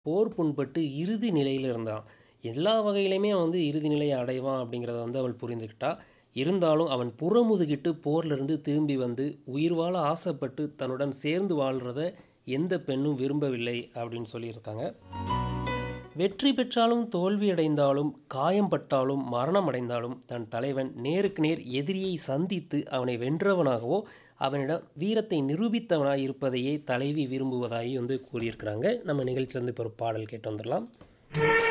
போர் புண்பட்டு இறுதி நிலையில இருந்தான். எல்லா வகையிலுமே அவன் வந்து இறுதி நிலைய அடைவான் அப்படிங்கிறத வந்து அவள் புரிந்துக்கிட்டா. இருந்தாலும் அவன் புறமுதுகிட்டு போர்லருந்து திரும்பி வந்து, உயிர் வாழ ஆசைப்பட்டு தன்னுடன் சேர்ந்து வாழ்றத எந்த பெண்ணும் விரும்பவில்லை அப்படின்னு சொல்லியிருக்காங்க. வெற்றி பெற்றாலும், தோல்வி அடைந்தாலும், காயம் பட்டாலும், மரணம் அடைந்தாலும் தன் தலைவன் நேருக்கு நேர் எதிரியை சந்தித்து அவனை வென்றவனாகவோ, அவனிடம் வீரத்தை நிரூபித்தவனாய் இருப்பதையே தலைவி விரும்புவதாய் வந்து கூறியிருக்கிறாங்க. நம்ம நிகழ்ச்சியிலருந்து இப்போ ஒரு பாடல் கேட்டு வந்துரலாம்.